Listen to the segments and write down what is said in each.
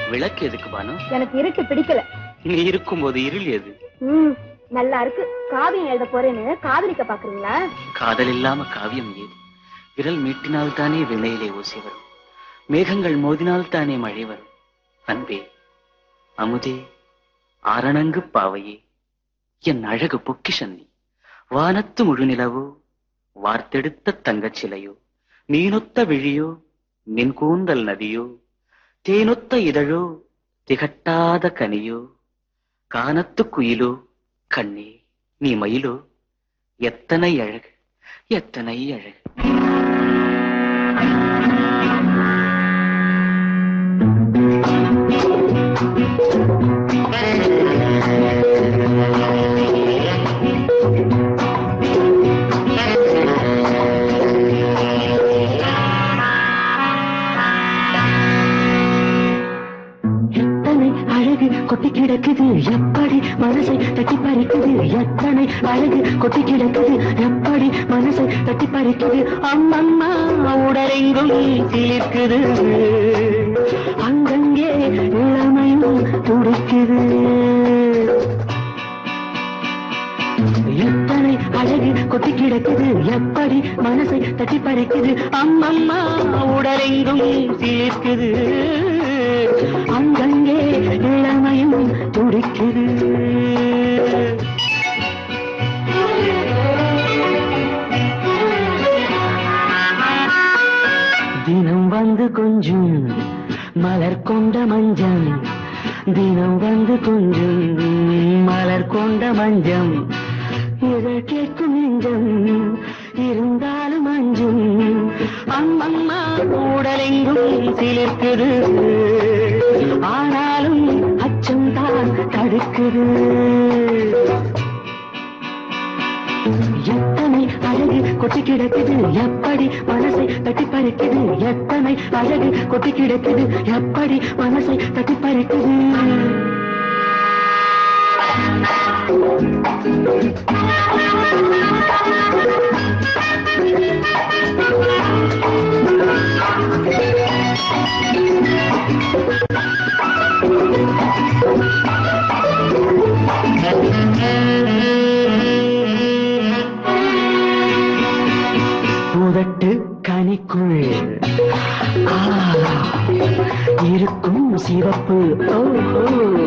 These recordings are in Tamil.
விளக்கு எதுக்கு பானு எனக்கு இருக்கு பிடிக்கல நீ இருக்கும்போது இருள் எது ம் நல்லா இருக்கு காவியம் எழுத போறேன்னு காதலிக்க பாக்குறீங்களா காதல் இல்லாம காவியம் ஏது விரல் மீட்டினால் தானே வினையிலே ஓசை வரும் மேகங்கள் மோதினால் தானே மழை வரும் அன்பே அமுதே ஆரணங்கு பாவையே என் அழகு பொக்கிஷன் நீ வானத்து முழுநிலவோ வார்த்தெடுத்த தங்கச் சிலையோ மீனொத்த விழியோ நின் கூந்தல் நதியோ தேனொத்த இதழோ திகட்டாத கனியோ கானத்து குயிலோ கண்ணே நீ மயிலோ எத்தனை அழகு எத்தனை அழகு எத்தனை அழகு கொட்டி கிடக்குது எப்படி மனசை தட்டி பறிக்குது எத்தனை அழகு கொட்டி கிடக்குது எப்படி மனசை தட்டி பறிக்குது அம்மம்மா உடலெங்கும் சிலிர்க்குது அங்கங்கே இளமையும் துடிக்குது எத்தனை அழகு கொட்டி கிடக்குது எப்படி மனசை தட்டி பறிக்குது அம்மம்மா உடலெங்கும் சிலிர்க்குது அங்கங்கே இளமையும் துடிக்குது தினம் வந்து கொஞ்சம் மலர் கொண்ட மஞ்சம் தினம் வந்து கொஞ்சம் மலர் கொண்ட மஞ்சம் இதழ் கேட்கும் நெஞ்சம் இருந்தாலும் அஞ்சும் அம்மம்மா உடலெங்கும் சிலிர்க்குது ஆனாலும் அச்சம் தான் தடுக்குது எத்தனை அழகு கொட்டி கிடக்குது எப்படி மனசை தட்டி பறிக்குது எத்தனை அழகு கொட்டி கிடக்குது எப்படி மனசை தட்டி பறிக்குது உதட்டு கனிக்குள் ஆ, இருக்கும் சிவப்பு ஓஹோ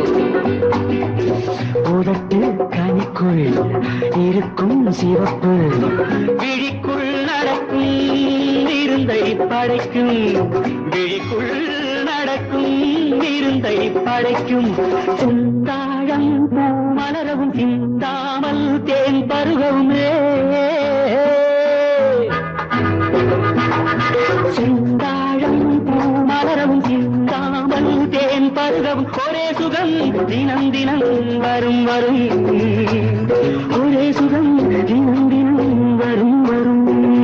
உதட்டு கனிக்குள் இருக்கும் சிவப்பு விழிக்குள் நடக்கும் இருந்தை படைக்கும் விழிக்குள் நடக்கும் இருந்தை படைக்கும் சிந்தாழம் பூ மலரவும் சிந்தாமல் தேன் பருகவுமே செந்தாழம் பூ மலரவும் சிந்தாமல் தேன் பருகவும் ஒரே சுகம் தினம் தினம் வரும் வரும் ஒரே சுகம் தினம் தினம் வரும் வரும்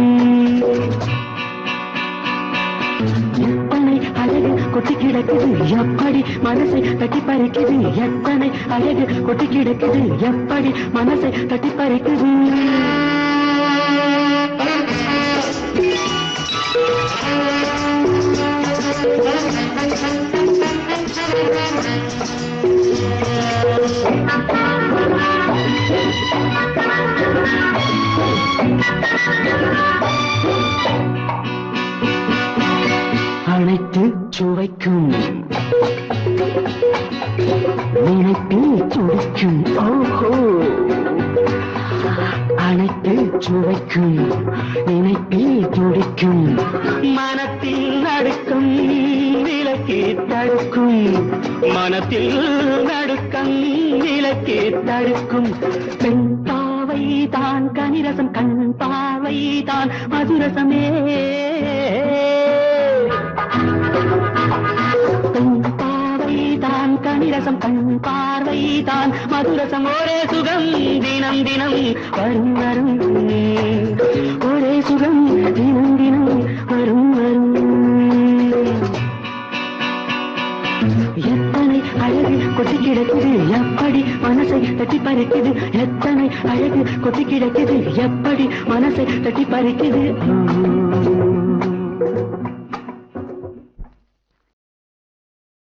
எத்தனை அழகு கொட்டி கிடக்குது எப்படி மனசை தட்டி பறிக்குது எத்தனை அழகு கொட்டி கிடக்குது எப்படி மனசை தட்டி பறிக்குது அனைத்து சுவைக்கும் நினைப்பில் துடிக்கும் ஓஹோ அனைத்து சுவைக்கும் நினைப்பில் துடிக்கும் மனத்தில் நடுக்கம் விலக்கி தடுக்கும் மனத்தில் நடுக்கம் விலக்கி தடுக்கும் பெண் பாவை தான் கனிரசம் கண் பாவை தான் மதுரசமே பெண் பாவை தான் கனிரசம் கண் பார்வை தான் மதுரசம் ஒரே சுகம் தினம் தினம் வரும் வரும் ஒரே சுகம் தினம் தினம் வரும் வரும் எத்தனை அழகு கொட்டி கிடக்குது எப்படி மனசை தட்டி பறிக்குது எத்தனை அழகு கொட்டி கிடக்குது எப்படி மனசை தட்டி பறிக்குது